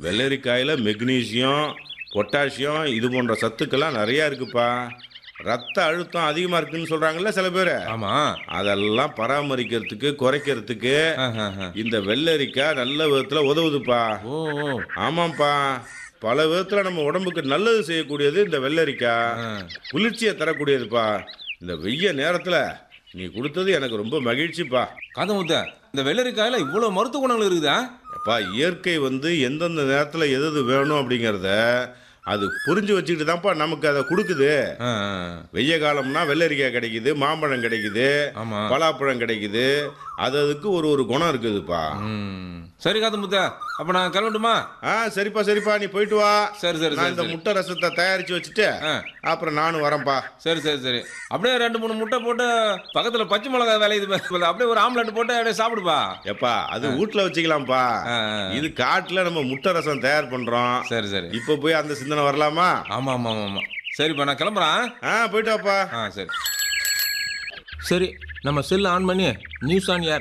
வெள்ளரிக்காயில் magnesium potassium இது போன்ற சத்துக்கெல்லாம் நிறையா இருக்குப்பா ரத்த அழுத்தம் அதிகமாக இருக்குன்னு சொல்கிறாங்கல்ல சில பேர் ஆமா அதெல்லாம் பராமரிக்கிறதுக்கு குறைக்கிறதுக்கு ஆஹ், ஆஹ், ஆஹ். இந்த வெள்ளரிக்காய் நல்ல விதத்தில் உதவுதுப்பா ஓ ஓ. ஆமாம்ப்பா பல விதத்தில் நம்ம உடம்புக்கு நல்லது செய்யக்கூடியது இந்த வெள்ளரிக்காய் ஆ. குளிர்ச்சியை தரக்கூடியதுப்பா இந்த வெய்ய நேரத்தில் நீ கொடுத்தது எனக்கு ரொம்ப மகிழ்ச்சிப்பா காதமுத்த இந்த வெள்ளரிக்காயில இவ்வளவு மருத்துவ குணங்கள் இருக்குதா அப்பா இயற்கை வந்து எந்தெந்த நேரத்தில் எது எது வேணும் அப்படிங்கிறத அது புரிஞ்சு வச்சுக்கிட்டு தான்ப்பா நமக்கு அதை கொடுக்குது ஆ, ஆ. வெய்ய காலம்னா வெள்ளரிக்காய் கிடைக்குது மாம்பழம் கிடைக்குது ஆமா பலாப்பழம் கிடைக்குது அது அதுக்கு ஒரு ஒரு குணம் இருக்குதுப்பா ம். சரி காதமுத்த அப்ப நான் கிளம்பட்டுமா ஆ சரிப்பா சரிப்பா நீ போயிட்டு வா சரி சரி நான் சரி இந்த சரி முட்டை ரசத்தை தயாரிச்சு வச்சுட்டு ஆ. அப்புறம் நானும் வரேன்ப்பா சரி சரி சரி அப்படியே ரெண்டு மூணு முட்டை போட்டு பக்கத்துல பச்சை மிளகாய் விளையுது பாரு. அப்படியே ஒரு ஆம்லெட் போட்டு அப்படியே சாப்பிடுப்பா எப்பா அது வீட்ல வச்சுக்கலாம்ப்பா ஆ, ஆ. இது காட்டுல நம்ம முட்டை ரசம் தயார் பண்றோம் சரி சரி இப்போ போய் அந்த சிந்தனை வரலாமா ஆமா ஆமா ஆமா ஆமா சரிப்பா நான் கிளம்புறேன் ஆ போயிட்டு வாப்பா ஆ சரி சரி நம்ம செல் ஆன் பண்ணி நியூஸ் ஆன் ஏர்